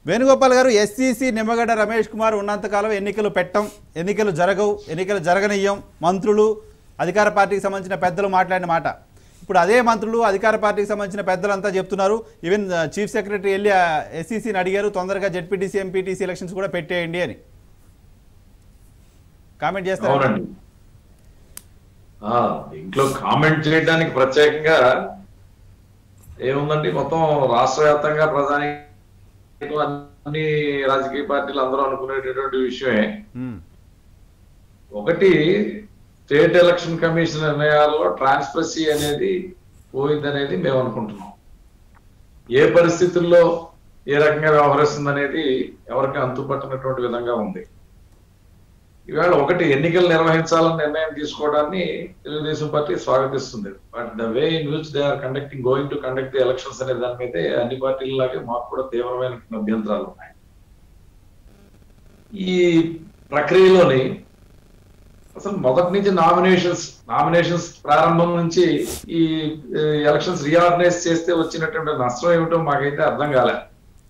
వేణుగోపాల్ గారు ఎస్సీసీ నిమ్మగడ్డ రమేష్ కుమార్ ఉన్నంతకాలం ఎన్నికలు పెట్టం ఎన్నికలు జరగవు ఎన్నికలు జరగనియ్యం మంత్రులు అధికార పార్టీకి సంబంధించిన పెద్దలు మాట్లాడిన మాట ఇప్పుడు అదే మంత్రులు అధికార పార్టీకి సంబంధించిన పెద్దలంతా చెప్తున్నారు ఈవెన్ ఆ, చీఫ్ సెక్రటరీ వెళ్ళి ఎస్సీసీని అడిగారు తొందరగా జెడ్పీటీసీ ఎంపీటీసీ ఎలక్షన్స్ కూడా పెట్టేయండి అని కామెంట్ చేస్తారు అవునండి ఆ, దీంట్లో కామెంట్ చేయడానికి ప్రత్యేకంగా ఏముందండి మొత్తం రాష్ట్ర వ్యాప్తంగా ప్రధాని అన్ని రాజకీయ పార్టీలు అందరూ అనుకునేటటువంటి విషయమే ఒకటి స్టేట్ ఎలక్షన్ కమిషన్ నిర్ణయాల్లో ట్రాన్స్పరసీ అనేది పోయిందనేది మేము అనుకుంటున్నాం ఏ పరిస్థితుల్లో ఏ రకంగా వ్యవహరిస్తుంది అనేది ఎవరికి అంతుపట్టనటువంటి విధంగా ఉంది ఈవేళ ఒకటి ఎన్నికలు నిర్వహించాలని నిర్ణయం తీసుకోవడాన్ని తెలుగుదేశం పార్టీ స్వాగతిస్తుంది but the way in which they are conducting going to conduct the elections అనే దాని మీద అన్ని పార్టీలలాగే మాకు కూడా తీవ్రమైన అభ్యంతరాలు ఉన్నాయి ఈ ప్రక్రియలోని అసలు మొదటి నుంచి నామినేషన్స్ నామినేషన్స్ ప్రారంభం నుంచి ఈ ఎలక్షన్స్ రీఆర్గనైజ్ చేస్తే వచ్చినటువంటి నష్టం ఏమిటో మాకైతే అర్థం కాలే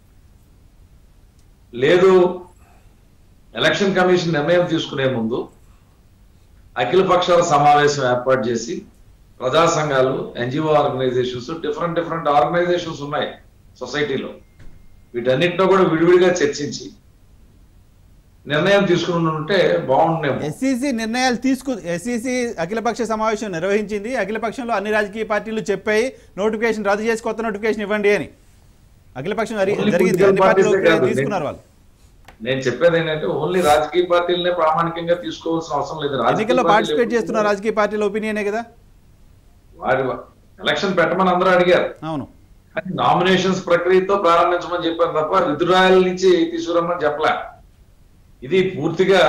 లేదు ఎలక్షన్ కమిషన్ నిర్ణయం తీసుకునే ముందు అఖిల పక్షాల సమావేశం ఏర్పాటు చేసి ప్రజా సంఘాలు NGO organisations different different organisations ఉన్నాయి సొసైటీలో వీటన్నిటిలో కూడా విడివిడిగా చర్చించి నిర్ణయం తీసుకుని ఉంటే బాగుండేమో ఎస్సీసీ నిర్ణయాలు తీసుకు ఎస్సీసీ అఖిలపక్ష సమావేశం నిర్వహించింది అఖిలపక్షంలో అన్ని రాజకీయ పార్టీలు చెప్పాయి నోటిఫికేషన్ రద్దు చేసి కొత్త నోటిఫికేషన్ ఇవ్వండి అని అఖిలపక్షం జరి- Only జరిగింది political అన్ని పార్టీలు parties ఏ కాదు. తీసుకున్నారు వాళ్ళు నేను చెప్పేది ఏంటంటే ఓన్లీ రాజకీయ పార్టీలనే ప్రామాణికంగా తీసుకోవాల్సిన అవసరం లేదు రాజకీయ ఎన్నికల్లో పార్టీలు పార్టిసిపేట్ ఎప్పుడు చేస్తున్న రాజకీయ పార్టీల ఒపీనియనే కదా వారి ఎలక్షన్ పెట్టమని అందరూ అడిగారు అవును కానీ నామినేషన్స్ ప్రక్రియతో ప్రారంభించమని చెప్పారు తప్ప విధురాయల నుంచి తీసుకురమ్మని చెప్పలే ఇది పూర్తిగా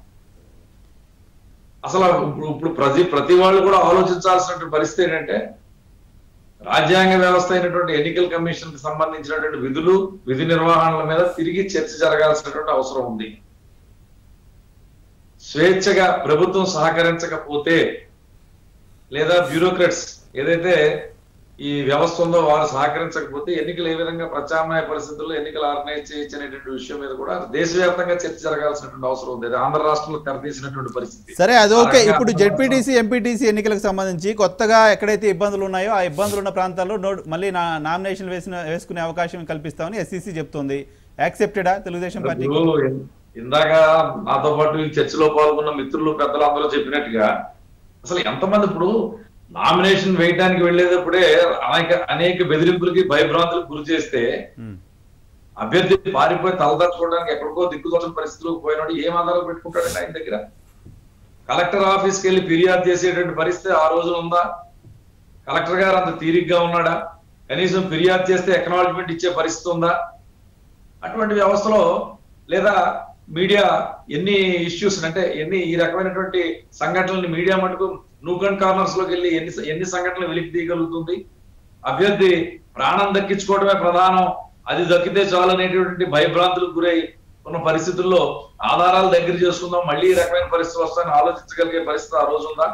అసలు ఇప్పుడు ఇప్పుడు ప్రతి ప్రతి వాళ్ళు కూడా ఆలోచించాల్సినటువంటి పరిస్థితి ఏంటంటే రాజ్యాంగ వ్యవస్థ అయినటువంటి ఎన్నికల కమిషన్ కి సంబంధించినటువంటి విధులు విధి నిర్వహణల మీద తిరిగి చర్చ జరగాల్సినటువంటి అవసరం ఉంది స్వేచ్ఛగా ప్రభుత్వం సహకరించకపోతే లేదా బ్యూరోక్రాట్స్ ఏదైతే ఈ వ్యవస్థ ఉందో వారు సహకరించకపోతే ఎన్నికలు ఏ విధంగా ప్రత్యామ్నాయ పరిస్థితుల్లో ఎన్నికలు ఆర్గనైజ్ చేయొచ్చు అనేటువంటి విషయం మీద కూడా దేశవ్యాప్తంగా చర్చ జరగాల్సినటువంటి అవసరం ఉంది అది ఆంధ్ర రాష్ట్రంలో తెరతీసినటువంటి పరిస్థితి సరే అది ఓకే ఆ రకంగా ఇప్పుడు జెడ్పీటీసీ ఎంపీటీసీ ఎన్నికలకు సంబంధించి కొత్తగా ఎక్కడైతే ఇబ్బందులు ఉన్నాయో ఆ ఇబ్బందులు ఉన్న ప్రాంతాల్లో నోట్ మళ్ళీ నా నామినేషన్ వేసిన వేసుకునే అవకాశం కల్పిస్తామని ఎస్సీసీ చెప్తోంది యాక్సెప్టెడా తెలుగుదేశం పార్టీ ఇప్పుడు ఇందాక నాతో పాటు ఈ చర్చలో పాల్గొన్న మిత్రులు పెద్దలు అందరూ చెప్పినట్టుగా అసలు ఎంతమంది ఇప్పుడు నామినేషన్ వేయడానికి వెళ్ళేటప్పుడే అనేక అనేక బెదిరింపులకి భయభ్రాంతులకు గురి చేస్తే ఉమ్. అభ్యర్థి పారిపోయి తలదాచుకోవడానికి ఎక్కడికో దిక్కుదోచని పరిస్థితులకు పోయినాడు ఏం ఆధారాలు పెట్టుకుంటాడండి ఆయన దగ్గర కలెక్టర్ ఆఫీస్కి వెళ్ళి ఫిర్యాదు చేసేటువంటి పరిస్థితి ఆ రోజున ఉందా కలెక్టర్ గారు అంత తీరిగ్గా ఉన్నాడా కనీసం ఫిర్యాదు చేస్తే ఎక్నాలజ్మెంట్ ఇచ్చే పరిస్థితి ఉందా అటువంటి వ్యవస్థలో లేదా మీడియా ఎన్ని ఇష్యూస్ అంటే ఎన్ని ఈ రకమైనటువంటి సంఘటనలు మీడియా మటుకు నూకన్ కార్నర్స్ లోకి వెళ్ళి ఎన్ని ఎన్ని సంఘటనలు వెలికి తీయగలుగుతుంది అభ్యర్థి ప్రాణం దక్కించుకోవడమే ప్రధానం అది దక్కితే చాలు అనేటువంటి భయభ్రాంతులకు గురై ఉన్న పరిస్థితుల్లో ఆధారాలు దగ్గర చేసుకుందాం మళ్ళీ ఈ రకమైన పరిస్థితి వస్తాయని ఆలోచించగలిగే పరిస్థితి ఆ రోజు ఉందా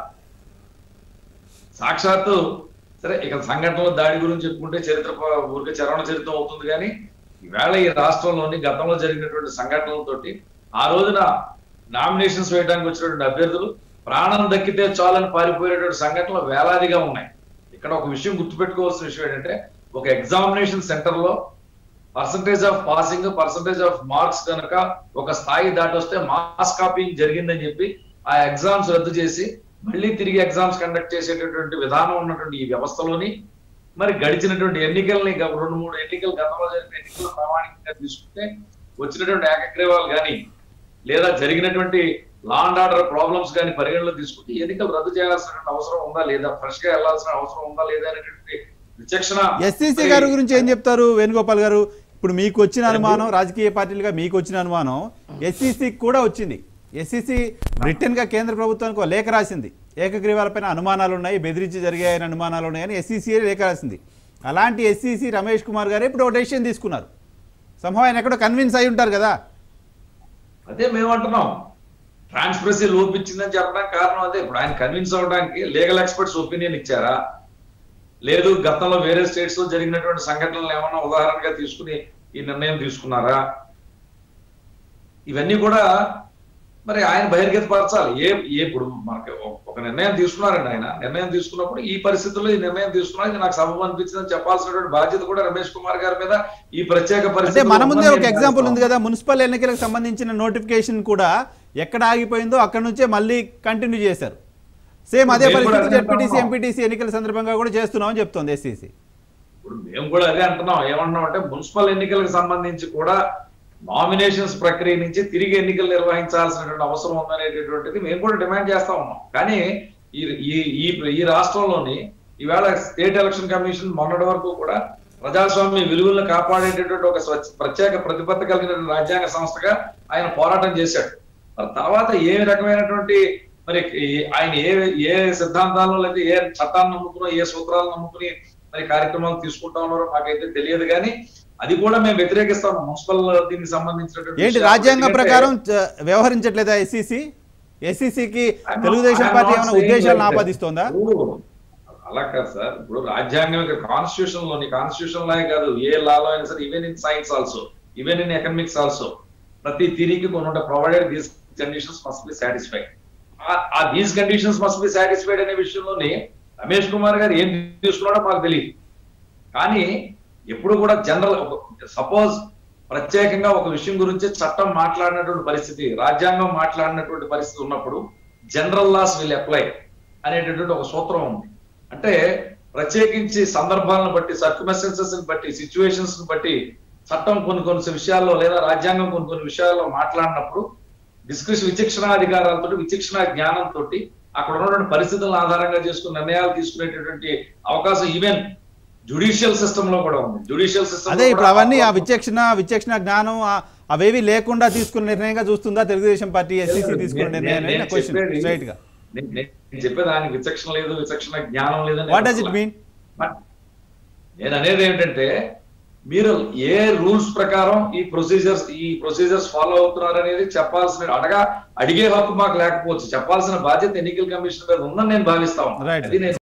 సాక్షాత్తు సరే ఇక సంఘటనల దాడి గురించి చెప్పుకుంటే చరిత్ర ప- ఊరికే చరవణ చరిత్రం అవుతుంది కానీ ఈవేళ ఈ రాష్ట్రంలోని గతంలో జరిగినటువంటి సంఘటనలతోటి ఆ రోజున నామినేషన్స్ వేయడానికి వచ్చినటువంటి అభ్యర్థులు ప్రాణం దక్కితే చాలని పారిపోయేటువంటి సంఘటనలు వేలాదిగా ఉన్నాయి ఇక్కడ ఒక విషయం గుర్తుపెట్టుకోవాల్సిన విషయం ఏంటంటే ఒక ఎగ్జామినేషన్ సెంటర్ లో percentage of passing percentage of marks కనుక ఒక స్థాయి దాటి వస్తే మాస్ కాపీయింగ్ జరిగిందని చెప్పి ఆ ఎగ్జామ్స్ రద్దు చేసి మళ్ళీ తిరిగి ఎగ్జామ్స్ కండక్ట్ చేసేటటువంటి విధానం ఉన్నటువంటి ఈ వ్యవస్థలోని మరి గడిచినటువంటి ఎన్నికల్ని గ- రెండు మూడు ఎన్నికలు గతంలో జరిగిన ఎన్నికలు ప్రామాణికంగా తీసుకుంటే వచ్చినటువంటి ఏకగ్రీవాలు కానీ లేదా జరిగినటువంటి లా అండ్ ఆర్డర్ ప్రాబ్లమ్స్ కానీ పరిగణలో తీసుకుంటే ఎన్నికలు రద్దు చేయాల్సిన అవసరం ఉందా లేదా ఫ్రెష్ గా వెళ్లాల్సిన అవసరం ఉందా లేదా అనేటువంటి విచక్షణ ఎస్సీసీ గారి గురించి ఏం చెప్తారు వేణుగోపాల్ గారు ఇప్పుడు మీకు వచ్చిన అనుమానం రాజకీయ పార్టీలుగా మీకు వచ్చిన అనుమానం ఎస్సీసీకి కూడా వచ్చింది ఎస్సీసీ బ్రిటన్ గా కేంద్ర ప్రభుత్వానికి ఒక లేఖ రాసింది ఏకగ్రీవాలపైన అనుమానాలు ఉన్నాయి బెదిరించి జరిగాయని అనుమానాలు ఉన్నాయని ఎస్సీసీ లేఖ రాసింది అలాంటి ఎస్సీసీ రమేష్ కుమార్ గారు ఇప్పుడు ఒక డెసిషన్ తీసుకున్నారు సంభవం ఆయన ఎక్కడో కన్విన్స్ అయి ఉంటారు కదా అదే మేము అంటున్నాం ట్రాన్స్పరసీ లోపించిందని చెప్పడానికి కారణం అదే ఇప్పుడు ఆయన కన్విన్స్ అవ్వడానికి లీగల్ ఎక్స్పర్ట్స్ ఒపీనియన్ ఇచ్చారా లేదు గతంలో వేరే స్టేట్స్ లో జరిగినటువంటి సంఘటనలు ఏమన్నా ఉదాహరణగా తీసుకుని ఈ నిర్ణయం తీసుకున్నారా ఇవన్నీ కూడా మరి ఆయన బహిర్గతపరచాలి ఏ ఏ ఇప్పుడు మనకి ఒక- ఒక నిర్ణయం తీసుకున్నారండి ఆయన నిర్ణయం తీసుకున్నప్పుడు ఈ పరిస్థితుల్లో ఈ నిర్ణయం తీసుకున్నా ఇది నాకు సబబు అనిపించిందని చెప్పాల్సినటువంటి బాధ్యత కూడా రమేష్ కుమార్ గారి మీద ఈ ప్రత్యేక అంటే పరిస్థితి మన ముందే ఒక ఎగ్జాంపుల్ ఉంది కదా మున్సిపల్ ఎన్నికలకు సంబంధించిన నోటిఫికేషన్ కూడా ఎక్కడ ఆగిపోయిందో అక్కడ నుంచే మళ్ళీ కంటిన్యూ చేశారు సేమ్ అదే మేము కూడా పరిస్థితి అదే జడ్పీటీసీ అంటున్నాం. ఎంపీటీసీ ఎన్నికల సందర్భంగా కూడా చేస్తున్నామని చెప్తోంది ఎస్సీసీ ఇప్పుడు మేము కూడా అదే అంటున్నాం ఏమంటున్నాం అంటే మున్సిపల్ ఎన్నికలకు సంబంధించి కూడా నామినేషన్స్ ప్రక్రియ నుంచి తిరిగి ఎన్నికలు నిర్వహించాల్సినటువంటి అవసరం ఉందనేటటువంటిది మేము కూడా డిమాండ్ చేస్తా ఉన్నాం కానీ ఈ ఈ ఈ ఈ రాష్ట్రంలోని ఈవేళ స్టేట్ ఎలక్షన్ కమిషన్ మొన్నటి వరకు కూడా ప్రజాస్వామ్య విలువలను కాపాడేటటువంటి ఒక స్వచ్ఛ- ప్రత్యేక ప్రతిపత్తి కలిగిన రాజ్యాంగ సంస్థగా ఆయన పోరాటం చేశాడు మరి తర్వాత ఏ రకమైనటువంటి మరి ఈ- ఆయన ఏ ఏ సిద్ధాంతాలను లేదా ఏ చట్టాన్ని నమ్ముకునో ఏ సూత్రాలను నమ్ముకుని మరి కార్యక్రమాలు తీసుకుంటా ఉన్నారో మాకైతే తెలియదు కానీ అది కూడా మేము వ్యతిరేకిస్తాం మున్సిపల్ దీనికి సంబంధించినటువంటి ఏంటి విషయాలు. రాజ్యాంగ ఎందుకంటే ప్రకారం చ- వ్యవహరించట్లేదా ఎస్సీసీ ఎస్సీసీకి I'm not- Telugu Desam I'm party not ఏమైనా saying ఉద్దేశాలను like that. ఆపాదిస్తోందా ఇప్పుడు అలా కాదు సార్ ఇప్పుడు రాజ్యాంగం కాన్స్టిట్యూషన్ లోని కాన్స్టిట్యూషన్ లాగే కాదు ఏ లాలో అయినా సరే even in science also even in economics also ప్రతి థిరీకి కొన్ని ఉంటాయి provided these conditions must be satisfied ఆ these conditions must be satisfied అనే విషయంలోని రమేష్ కుమార్ గారు ఏం తీసుకున్నాడో మాకు తెలియదు కానీ ఎప్పుడు కూడా జనరల్ సపోజ్ ప్రత్యేకంగా ఒక విషయం గురించి చట్టం మాట్లాడినటువంటి పరిస్థితి రాజ్యాంగం మాట్లాడినటువంటి పరిస్థితి ఉన్నప్పుడు జనరల్ లాస్ విల్ అప్లై అనేటటువంటి ఒక సూత్రం ఉంది అంటే ప్రత్యేకించి సందర్భాలను బట్టి సర్కమెస్టెన్సెస్ బట్టి సిచ్యువేషన్స్ బట్టి చట్టం కొన్ని కొన్ని విషయాల్లో లేదా రాజ్యాంగం కొన్ని కొన్ని విషయాల్లో మాట్లాడినప్పుడు డిస్క్రిస్ విచక్షణ అధికారాలతో విచక్షణ జ్ఞానంతో అక్కడ ఉన్నటువంటి పరిస్థితులను ఆధారంగా చేసుకుని నిర్ణయాలు తీసుకునేటటువంటి అవకాశం ఈవెన్ జుడిషియల్ సిస్టమ్ లో కూడా ఉంది జుడిషియల్ సిస్టమ్ అదే ఇప్పుడు అవన్నీ ఆ విచక్షణ విచక్షణ జ్ఞానం ఆ- అవేవి లేకుండా తీసుకున్న నిర్ణయంగా చూస్తుందా తెలుగుదేశం పార్టీ ఎస్సీసీ తీసుకున్న నిర్ణయం అనేది నా క్వశ్చన్ స్ట్రైట్ గా నేను చెప్పేది ఆయన విచక్షణ లేదు విచక్షణ జ్ఞానం లేదని what does it mean but నేను అనేది ఏంటంటే మీరు ఏ రూల్స్ ప్రకారం ఈ ప్రొసీజర్స్ ఈ ప్రొసీజర్స్ ఫాలో అవుతున్నారు అనేది చెప్పాల్సిన అడగా అడిగే హక్కు మాకు లేకపోవచ్చు చెప్పాల్సిన బాధ్యత ఎన్నికల కమిషన్ మీద ఉందని నేను భావిస్తా ఉన్నాను Right. అది నేను